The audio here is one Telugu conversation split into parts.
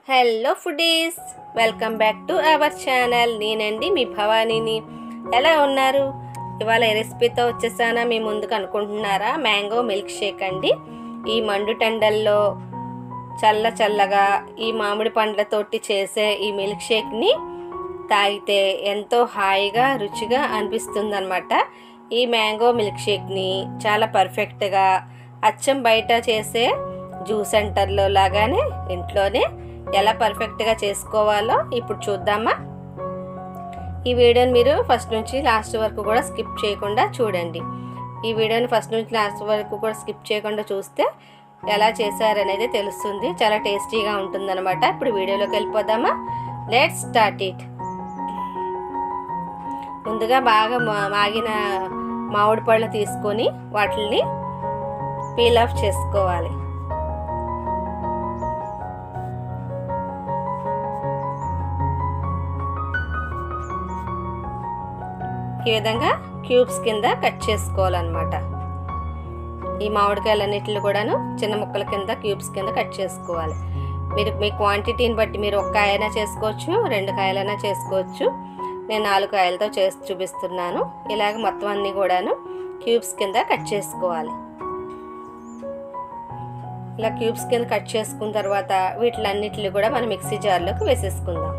hello foodies welcome back to our channel నేనండి మీ భవానీని ఎలా ఉన్నారు ఇవాళ ఏ రెసిపీతో వచ్చేసానా మీ ముందుకు అనుకుంటున్నారా మ్యాంగో మిల్క్ షేక్ అండి ఈ మండు టెండల్లో చల్ల చల్లగా ఈ మామిడి పండ్లతోటి చేసే ఈ మిల్క్ షేక్ని తాగితే ఎంతో హాయిగా రుచిగా అనిపిస్తుంది అనమాట ఈ మ్యాంగో మిల్క్ షేక్ని చాలా పర్ఫెక్ట్గా అచ్చం బయట చేసే జ్యూస్ సెంటర్లో లాగానే ఇంట్లోనే ఎలా పర్ఫెక్ట్గా చేసుకోవాలో ఇప్పుడు చూద్దామా ఈ వీడియోని మీరు ఫస్ట్ నుంచి లాస్ట్ వరకు కూడా స్కిప్ చేయకుండా చూడండి ఈ వీడియోని ఫస్ట్ నుంచి లాస్ట్ వరకు కూడా స్కిప్ చేయకుండా చూస్తే ఎలా చేశారనేది తెలుస్తుంది చాలా టేస్టీగా ఉంటుందన్నమాట ఇప్పుడు వీడియోలోకి వెళ్ళిపోదామా లెట్ స్టార్ట్ ఇట్ ముందుగా బాగా మా- మాగిన మామిడి పళ్ళు తీసుకొని వాటిని పీల్ ఆఫ్ చేసుకోవాలి ఈ విధంగా క్యూబ్స్ కింద కట్ చేసుకోవాలన్నమాట ఈ మామిడికాయలన్నిటిని కూడాను చిన్న ముక్కల కింద క్యూబ్స్ కింద కట్ చేసుకోవాలి మీరు మీ క్వాంటిటీని బట్టి మీరు ఒక కాయైనా చేసుకోవచ్చు రెండు కాయలైనా చేసుకోవచ్చు నేను నాలుగు కాయలతో చేసి చూపిస్తున్నాను ఇలాగ మొత్తం అన్నీ కూడాను క్యూబ్స్ కింద కట్ చేసుకోవాలి ఇలా క్యూబ్స్ కింద కట్ చేసుకున్న తర్వాత వీటిలన్నిటిని కూడా మనం మిక్సీ జార్లోకి వేసేసుకుందాం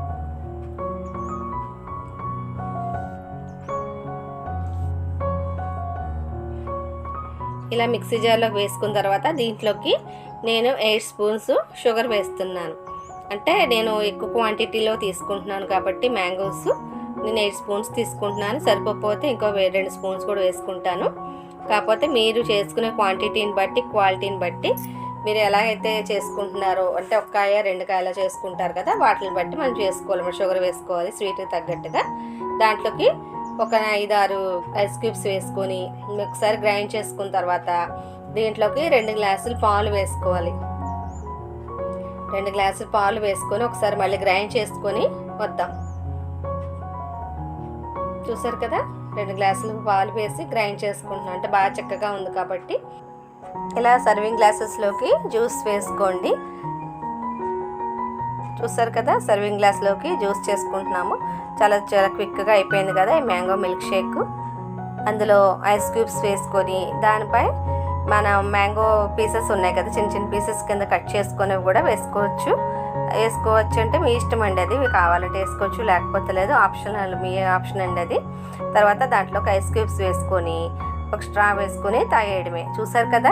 ఇలా మిక్సీ జార్లోకి వేసుకున్న తర్వాత దీంట్లోకి నేను ఎయిట్ స్పూన్స్ షుగర్ వేస్తున్నాను అంటే నేను ఎక్కువ క్వాంటిటీలో తీసుకుంటున్నాను కాబట్టి మ్యాంగోస్ నేను ఎయిట్ స్పూన్స్ తీసుకుంటున్నాను సరిపోతే ఇంకో వే- రెండు స్పూన్స్ కూడా వేసుకుంటాను కాకపోతే మీరు చేసుకునే క్వాంటిటీని బట్టి క్వాలిటీని బట్టి మీరు ఎలా అయితే చేసుకుంటున్నారో అంటే ఒక కాయ రెండు కాయలా చేసుకుంటారు కదా వాటిని బట్టి మనం చేసుకోవాలి మనం షుగర్ వేసుకోవాలి స్వీట్కి తగ్గట్టుగా దాంట్లోకి ఒక ఐదు ఆరు ఐస్ క్యూబ్స్ వేసుకొని ఒకసారి గ్రైండ్ చేసుకున్న తర్వాత దీంట్లోకి రెండు గ్లాసులు పాలు వేసుకోవాలి రెండు గ్లాసులు పాలు వేసుకొని ఒకసారి మళ్ళీ గ్రైండ్ చేసుకొని వద్దాం చూసారు కదా రెండు గ్లాసులు పాలు వేసి గ్రైండ్ చేసుకుంటున్నాను అంటే బాగా చక్కగా ఉంది కాబట్టి ఇలా సర్వింగ్ గ్లాసెస్లోకి జ్యూస్ వేసుకోండి చూసారు కదా సర్వింగ్ గ్లాస్లోకి జ్యూస్ చేసుకుంటున్నాము చాలా చాలా క్విక్గా అయిపోయింది కదా ఈ మ్యాంగో మిల్క్ షేక్ అందులో ఐస్ క్యూబ్స్ వేసుకొని దానిపై మన మ్యాంగో పీసెస్ ఉన్నాయి కదా చిన్న చిన్న పీసెస్ కింద కట్ చేసుకొని కూడా వేసుకోవచ్చు వేసుకోవచ్చు అంటే మీ ఇష్టం అండి అది మీకు కావాలంటే వేసుకోవచ్చు లేకపోతే లేదు ఆప్షనల్ మీ ఆప్షన్ అండి అది తర్వాత దాంట్లోకి ఐస్ క్యూబ్స్ వేసుకొని ఒక స్ట్రా వేసుకొని తాగేయడమే చూసారు కదా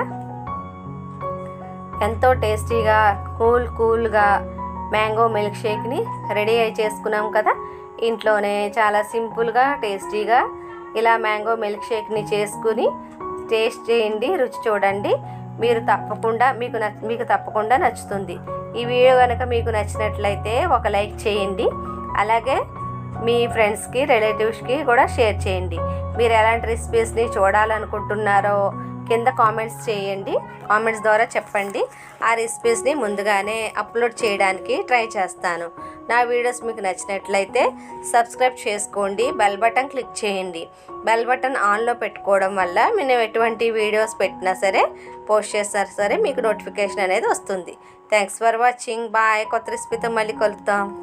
ఎంతో టేస్టీగా కూల్ కూల్గా మ్యాంగో మిల్క్ షేక్ని రెడీ అయి చేసుకున్నాం కదా ఇంట్లోనే చాలా సింపుల్గా టేస్టీగా ఇలా మ్యాంగో మిల్క్ షేక్ని చేసుకుని టేస్ట్ చేయండి రుచి చూడండి మీరు తప్పకుండా మీకు నచ్ మీకు తప్పకుండా నచ్చుతుంది ఈ వీడియో కనుక మీకు నచ్చినట్లయితే ఒక లైక్ చేయండి అలాగే మీ ఫ్రెండ్స్కి రిలేటివ్స్కి కూడా షేర్ చేయండి మీరు ఎలాంటి రెసిపీస్ని చూడాలనుకుంటున్నారో కింద కామెంట్స్ చేయండి కామెంట్స్ ద్వారా చెప్పండి ఆ రెసిపీస్ని ముందుగానే అప్లోడ్ చేయడానికి ట్రై చేస్తాను నా వీడియోస్ మీకు నచ్చినట్లయితే సబ్స్క్రైబ్ చేసుకోండి బెల్ బటన్ క్లిక్ చేయండి బెల్ బటన్ ఆన్లో పెట్టుకోవడం వల్ల మేము ఎటువంటి వీడియోస్ పెట్టినా సరే పోస్ట్ చేసినా సరే మీకు నోటిఫికేషన్ అనేది వస్తుంది థ్యాంక్స్ ఫర్ వాచింగ్ బాయ్ కొత్త రెసిపీతో మళ్ళీ కలుద్దాం